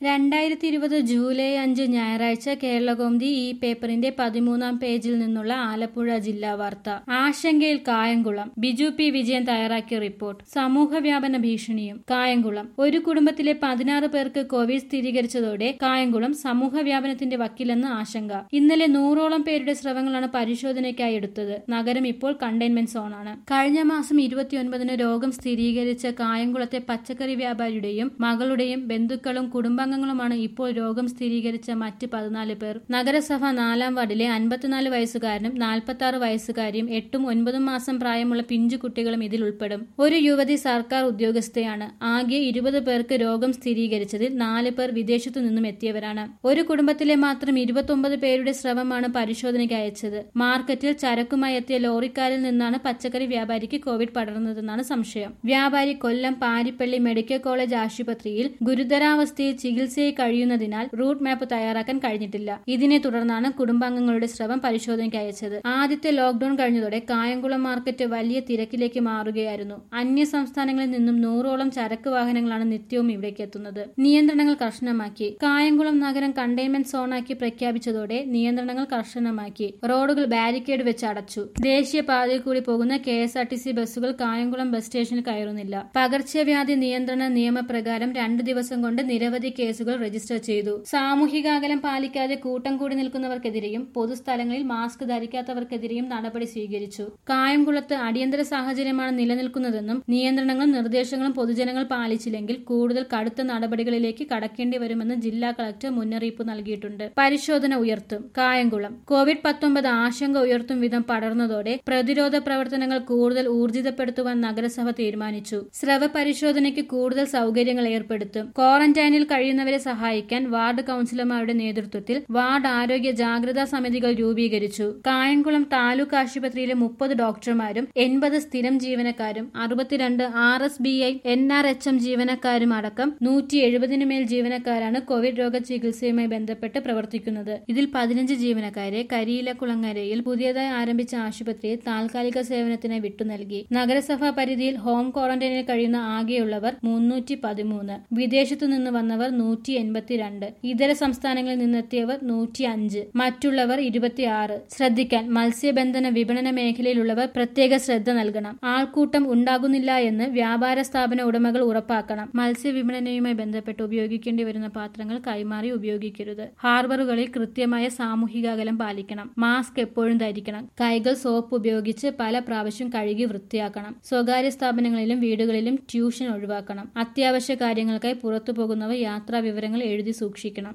രണ്ടായിരത്തി ഇരുപത് ജൂലൈ അഞ്ച് ഞായറാഴ്ച കേരളകൗമുദി ഈ പേപ്പറിന്റെ പതിമൂന്നാം പേജിൽ നിന്നുള്ള ആലപ്പുഴ ജില്ലാ വാർത്ത ആശങ്കയിൽ കായംകുളം ബിജു പി വിജയൻ തയ്യാറാക്കിയ റിപ്പോർട്ട് സമൂഹ വ്യാപന ഭീഷണിയും കായംകുളം ഒരു കുടുംബത്തിലെ പതിനാറ് പേർക്ക് കോവിഡ് സ്ഥിരീകരിച്ചതോടെ കായംകുളം സമൂഹ വ്യാപനത്തിന്റെ വക്കിലെന്ന് ആശങ്ക ഇന്നലെ നൂറോളം പേരുടെ സ്രവങ്ങളാണ് പരിശോധനയ്ക്കായി എടുത്തത് നഗരം ഇപ്പോൾ കണ്ടെയ്ൻമെന്റ് സോണാണ് കഴിഞ്ഞ മാസം ഇരുപത്തിയൊൻപതിന് രോഗം സ്ഥിരീകരിച്ച കായംകുളത്തെ പച്ചക്കറി വ്യാപാരിയുടെയും മകളുടെയും ബന്ധുക്കളും കുടുംബാംഗങ്ങളുമാണ് ഇപ്പോൾ രോഗം സ്ഥിരീകരിച്ച മറ്റ് പതിനാല് പേർ നഗരസഭ നാലാം വാർഡിലെ അൻപത്തിനാല് വയസ്സുകാരനും നാൽപ്പത്തി ആറ് വയസ്സുകാരിയും എട്ടും ഒൻപതും മാസം പ്രായമുള്ള പിഞ്ചു കുട്ടികളും ഇതിൽ ഉൾപ്പെടും ഒരു യുവതി സർക്കാർ ഉദ്യോഗസ്ഥയാണ് ആകെ ഇരുപത് പേർക്ക് രോഗം സ്ഥിരീകരിച്ചതിൽ നാല് പേർ വിദേശത്തു നിന്നും എത്തിയവരാണ് ഒരു കുടുംബത്തിലെ മാത്രം ഇരുപത്തൊമ്പത് പേരുടെ സ്രവമാണ് പരിശോധനയ്ക്ക് അയച്ചത് മാർക്കറ്റിൽ ചരക്കുമായി എത്തിയ ലോറിക്കാരിൽ നിന്നാണ് പച്ചക്കറി വ്യാപാരിക്ക് കോവിഡ് പടർന്നതെന്നാണ് സംശയം വ്യാപാരി കൊല്ലം പാരിപ്പള്ളി മെഡിക്കൽ കോളേജ് ആശുപത്രിയിൽ ഗുരുതരാവസ്ഥയിൽ ചികിത്സയിൽ കഴിയുന്നതിനാൽ റൂട്ട് മാപ്പ് തയ്യാറാക്കാൻ കഴിഞ്ഞിട്ടില്ല ഇതിനെ തുടർന്നാണ് കുടുംബാംഗങ്ങളുടെ സ്രവം പരിശോധനയ്ക്ക് അയച്ചത് ആദ്യത്തെ ലോക്ഡൌൺ കഴിഞ്ഞതോടെ കായംകുളം മാർക്കറ്റ് വലിയ തിരക്കിലേക്ക് മാറുകയായിരുന്നു അന്യ സംസ്ഥാനങ്ങളിൽ നിന്നും നൂറോളം ചരക്ക് വാഹനങ്ങളാണ് നിത്യവും ഇവിടേക്ക് എത്തുന്നത് നിയന്ത്രണങ്ങൾ കർശനമാക്കി കായംകുളം നഗരം കണ്ടെയ്ൻമെന്റ് സോണാക്കി പ്രഖ്യാപിച്ചതോടെ നിയന്ത്രണങ്ങൾ കർശനമാക്കി റോഡുകൾ ബാരിക്കേഡ് വെച്ച് അടച്ചു ദേശീയപാതയിൽ കൂടി പോകുന്ന K S R T C ബസ്സുകൾ കായംകുളം ബസ് സ്റ്റേഷനിൽ കയറുന്നില്ല പകർച്ചവ്യാധി നിയന്ത്രണ നിയമപ്രകാരം രണ്ടു ദിവസം കൊണ്ട് നിരവധി കേസുകൾ രജിസ്റ്റർ ചെയ്തു സാമൂഹിക അകലം പാലിക്കാതെ കൂട്ടം കൂടി നിൽക്കുന്നവർക്കെതിരെയും പൊതുസ്ഥലങ്ങളിൽ മാസ്ക് ധരിക്കാത്തവർക്കെതിരെയും നടപടി സ്വീകരിച്ചു കായംകുളത്ത് അടിയന്തര സാഹചര്യമാണ് നിലനിൽക്കുന്നതെന്നും നിയന്ത്രണങ്ങളും നിർദ്ദേശങ്ങളും പൊതുജനങ്ങൾ പാലിച്ചില്ലെങ്കിൽ കൂടുതൽ കടുത്ത നടപടികളിലേക്ക് കടക്കേണ്ടി വരുമെന്ന് ജില്ലാ കളക്ടർ മുന്നറിയിപ്പ് നൽകിയിട്ടുണ്ട് പരിശോധന ഉയർത്തും കായംകുളം കോവിഡ് പത്തൊമ്പത് ആശങ്ക ഉയർത്തും വിധം പടർന്നതോടെ പ്രതിരോധ പ്രവർത്തനങ്ങൾ കൂടുതൽ ഊർജിതപ്പെടുത്തുവാൻ നഗരസഭ തീരുമാനിച്ചു സ്രവ പരിശോധനയ്ക്ക് കൂടുതൽ സൗകര്യങ്ങൾ ഏർപ്പെടുത്തും ക്വാറന്റൈനിൽ കഴിയുന്നവരെ സഹായിക്കാൻ വാർഡ് കൌൺസിലർമാരുടെ നേതൃത്വത്തിൽ വാർഡ് ആരോഗ്യ ജാഗ്രതാ സമിതികൾ രൂപീകരിച്ചു കായംകുളം താലൂക്ക് ആശുപത്രിയിലെ മുപ്പത് ഡോക്ടർമാരും എൺപത് സ്ഥിരം ജീവനക്കാരും അറുപത്തിരണ്ട് R S B I N R H M ജീവനക്കാരും അടക്കം നൂറ്റി എഴുപതിനു മേൽ ജീവനക്കാരാണ് കോവിഡ് രോഗ ചികിത്സയുമായി ബന്ധപ്പെട്ട് പ്രവർത്തിക്കുന്നത് ഇതിൽ പതിനഞ്ച് ജീവനക്കാരെ കരിയിലക്കുളങ്ങരയിൽ പുതിയതായി ആരംഭിച്ച ആശുപത്രിയിൽ താൽക്കാലിക സേവനത്തിനായി വിട്ടു നൽകി നഗരസഭാ പരിധിയിൽ ഹോം ക്വാറന്റൈനിൽ കഴിയുന്ന ആകെയുള്ളവർ മുന്നൂറ്റി പതിമൂന്ന് വിദേശത്തു നിന്ന് വന്നവർ നൂറ്റി എൺപത്തിരണ്ട് ഇതര സംസ്ഥാനങ്ങളിൽ നിന്നെത്തിയവർ നൂറ്റി അഞ്ച് മറ്റുള്ളവർ ഇരുപത്തിയാറ് ശ്രദ്ധിക്കാൻ മത്സ്യബന്ധന വിപണന മേഖലയിലുള്ളവർ പ്രത്യേക ശ്രദ്ധ നൽകണം ആൾക്കൂട്ടം ഉണ്ടാകുന്നില്ല എന്ന് വ്യാപാര സ്ഥാപന ഉടമകൾ ഉറപ്പാക്കണം മത്സ്യവിപണനയുമായി ബന്ധപ്പെട്ട് ഉപയോഗിക്കേണ്ടി വരുന്ന പാത്രങ്ങൾ കൈമാറി ഉപയോഗിക്കരുത് ഹാർബറുകളിൽ കൃത്യമായ സാമൂഹിക അകലം പാലിക്കണം മാസ്ക് എപ്പോഴും ധരിക്കണം കൈകൾ സോപ്പ് ഉപയോഗിച്ച് പല പ്രാവശ്യം കഴുകി വൃത്തിയാക്കണം സ്വകാര്യ സ്ഥാപനങ്ങളിലും വീടുകളിലും ട്യൂഷൻ ഒഴിവാക്കണം അത്യാവശ്യ കാര്യങ്ങൾക്കായി പുറത്തു പോകുന്നവർ യാത്രാ വിവരങ്ങൾ എഴുതി സൂക്ഷിക്കണം